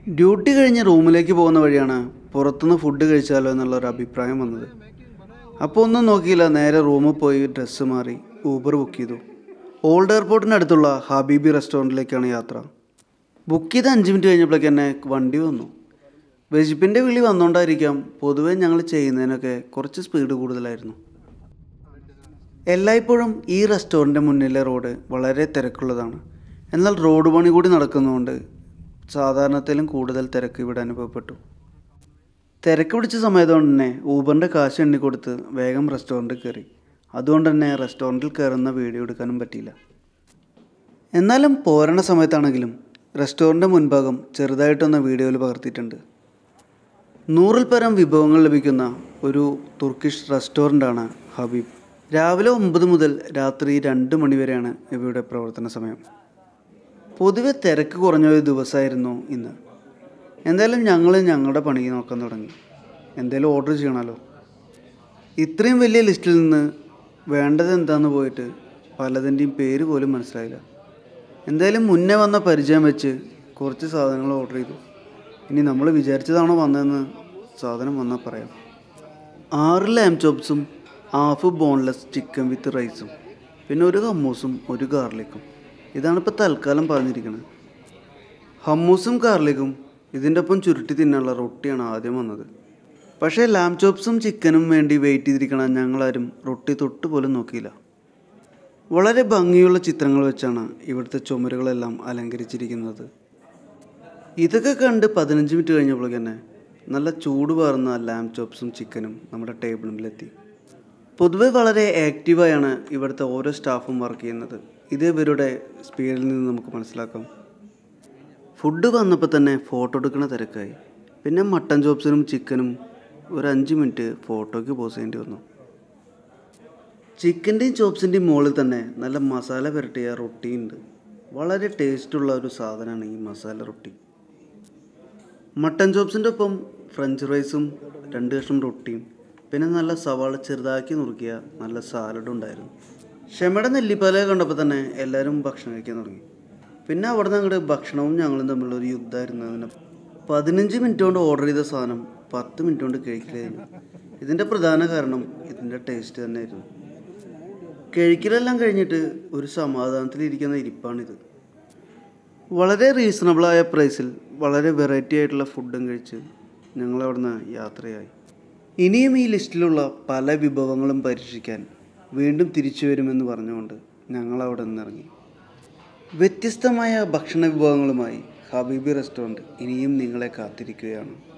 duty കഴിഞ്ഞ് റൂമിലേക്ക് പോകുന്ന വഴിയാണ് പുറത്തുനിന്ന് ഫുഡ് കഴിച്ചാലോ എന്നുള്ള ഒരു അഭിപ്രായം വന്നത് അപ്പോൾ ഒന്നും നോക്കിയില്ല നേരെ റൂമിൽ പോയി ഡ്രസ്സ് മാറി ഊബർ ബുക്ക് ചെയ്തു ഓൾഡ് എയർപോർട്ടിനടുത്തുള്ള ഹബീബി റെസ്റ്റോറൻറ്റിലേക്കാണ് യാത്ര ബുക്ക് ചെയ്ത് അഞ്ച് മിനിറ്റ് കഴിഞ്ഞപ്പോഴേക്ക് തന്നെ വണ്ടി വന്നു വെജിപ്പിൻ്റെ വിളി വന്നുകൊണ്ടായിരിക്കാം പൊതുവെ ഞങ്ങൾ ചെയ്യുന്നതിനൊക്കെ കുറച്ച് സ്പീഡ് കൂടുതലായിരുന്നു എല്ലായ്പ്പോഴും ഈ റെസ്റ്റോറൻറ്റ് മുന്നിലെ റോഡ് വളരെ തിരക്കുള്ളതാണ് എന്നാൽ റോഡ് പണി കൂടി നടക്കുന്നതുകൊണ്ട് സാധാരണത്തിലും കൂടുതൽ തിരക്ക് ഇവിടെ അനുഭവപ്പെട്ടു തിരക്ക് പിടിച്ച സമയത്തുകൊണ്ട് തന്നെ ഊബറിൻ്റെ കാശ് എണ്ണി കൊടുത്ത് വേഗം റെസ്റ്റോറൻറ്റിൽ കയറി അതുകൊണ്ട് തന്നെ റെസ്റ്റോറൻറ്റിൽ കയറുന്ന വീഡിയോ എടുക്കാനും പറ്റിയില്ല എന്നാലും പോരണ സമയത്താണെങ്കിലും റെസ്റ്റോറൻറ്റ് മുൻഭാഗം ചെറുതായിട്ടൊന്ന് വീഡിയോയിൽ പകർത്തിയിട്ടുണ്ട് നൂറിൽ പരം വിഭവങ്ങൾ ലഭിക്കുന്ന ഒരു തുർക്കിഷ് റെസ്റ്റോറൻ്റാണ് ഹബീബ് രാവിലെ ഒമ്പത് മുതൽ രാത്രി രണ്ട് മണി വരെയാണ് ഇവയുടെ പ്രവർത്തന സമയം പൊതുവെ തിരക്ക് കുറഞ്ഞ ഒരു ദിവസമായിരുന്നു ഇന്ന് എന്തായാലും ഞങ്ങൾ ഞങ്ങളുടെ പണി നോക്കാൻ തുടങ്ങി എന്തായാലും ഓർഡർ ചെയ്യണമല്ലോ ഇത്രയും വലിയ ലിസ്റ്റിൽ നിന്ന് വേണ്ടത് എന്താണെന്ന് പോയിട്ട് പലതിൻ്റെയും പേര് പോലും മനസ്സിലായില്ല എന്തായാലും മുന്നേ വന്ന പരിചയം വെച്ച് കുറച്ച് സാധനങ്ങൾ ഓർഡർ ചെയ്തു ഇനി നമ്മൾ വിചാരിച്ചതാണോ വന്നതെന്ന് സാധനം വന്നാൽ പറയാം ആറ് ലാം ചോപ്സും ഹാഫ് ബോൺലെസ് ചിക്കൻ വിത്ത് റൈസും പിന്നെ ഒരു ഹമ്മൂസും ഒരു ഗാർലിക്കും ഇതാണ് ഇപ്പോൾ തൽക്കാലം പറഞ്ഞിരിക്കുന്നത് ഹമ്മൂസും ഗാർലിക്കും ഇതിൻ്റെ ഒപ്പം ചുരുട്ടി തിന്നാനുള്ള റൊട്ടിയാണ് ആദ്യം വന്നത് പക്ഷേ ലാം ചോപ്സും ചിക്കനും വേണ്ടി വെയിറ്റ് ചെയ്തിരിക്കണം ഞങ്ങളാരും റൊട്ടി തൊട്ട് പോലും നോക്കിയില്ല വളരെ ഭംഗിയുള്ള ചിത്രങ്ങൾ വെച്ചാണ് ഇവിടുത്തെ ചുമരുകളെല്ലാം അലങ്കരിച്ചിരിക്കുന്നത് ഇതൊക്കെ കണ്ട് പതിനഞ്ച് മിനിറ്റ് കഴിഞ്ഞപ്പോൾ തന്നെ നല്ല ചൂട് പാർന്ന ലാം ചോപ്സും ചിക്കനും നമ്മുടെ ടേബിളിലെത്തി പൊതുവെ വളരെ ആക്റ്റീവായാണ് ഇവിടുത്തെ ഓരോ സ്റ്റാഫും വർക്ക് ചെയ്യുന്നത് ഇത് ഇവരുടെ സ്പീഡിൽ നിന്ന് നമുക്ക് മനസ്സിലാക്കാം ഫുഡ് വന്നപ്പോൾ തന്നെ ഫോട്ടോ എടുക്കുന്ന തിരക്കായി പിന്നെ മട്ടൻ ചോപ്സിനും ചിക്കനും ഒരു അഞ്ച് മിനിറ്റ് ഫോട്ടോയ്ക്ക് പോസ് ചെയ്യേണ്ടി വന്നു ചിക്കൻ്റെയും ചോപ്സിൻ്റെയും മുകളിൽ തന്നെ നല്ല മസാല പുരട്ടിയ റൊട്ടിയുണ്ട് വളരെ ടേസ്റ്റുള്ള ഒരു സാധനമാണ് ഈ മസാല റൊട്ടി മട്ടൻ ചോപ്സിൻ്റെ ഒപ്പം ഫ്രഞ്ച് റൈസും രണ്ട് കഷ്ണം റൊട്ടിയും പിന്നെ നല്ല സവാള ചെറുതാക്കി നുറുക്കിയ നല്ല സാലഡും ഉണ്ടായിരുന്നു ക്ഷമയുടെ നെല്ലിപ്പാല കണ്ടപ്പോൾ തന്നെ എല്ലാവരും ഭക്ഷണം കഴിക്കാൻ തുടങ്ങി പിന്നെ അവിടെ നിന്ന് അങ്ങോട്ട് ഭക്ഷണവും ഞങ്ങളും തമ്മിലുള്ള ഒരു യുദ്ധമായിരുന്നു അതിന് പതിനഞ്ച് മിനിറ്റ് കൊണ്ട് ഓർഡർ ചെയ്ത സാധനം പത്ത് മിനിറ്റ് കൊണ്ട് കഴിക്കലായിരുന്നു ഇതിൻ്റെ പ്രധാന കാരണം ഇതിൻ്റെ ടേസ്റ്റ് തന്നെയായിരുന്നു കഴിക്കലെല്ലാം കഴിഞ്ഞിട്ട് ഒരു സമാധാനത്തിലിരിക്കുന്ന ഇരിപ്പാണിത് വളരെ റീസണബിളായ പ്രൈസിൽ വളരെ വെറൈറ്റി ആയിട്ടുള്ള ഫുഡും കഴിച്ച് ഞങ്ങൾ അവിടുന്ന് യാത്രയായി ഇനിയും ഈ ലിസ്റ്റിലുള്ള പല വിഭവങ്ങളും പരീക്ഷിക്കാൻ വീണ്ടും തിരിച്ചു വരുമെന്ന് പറഞ്ഞുകൊണ്ട് ഞങ്ങൾ അവിടെ നിന്ന് ഇറങ്ങി വ്യത്യസ്തമായ ഭക്ഷണ വിഭവങ്ങളുമായി ഹബീബി റെസ്റ്റോറൻറ്റ് ഇനിയും നിങ്ങളെ കാത്തിരിക്കുകയാണ്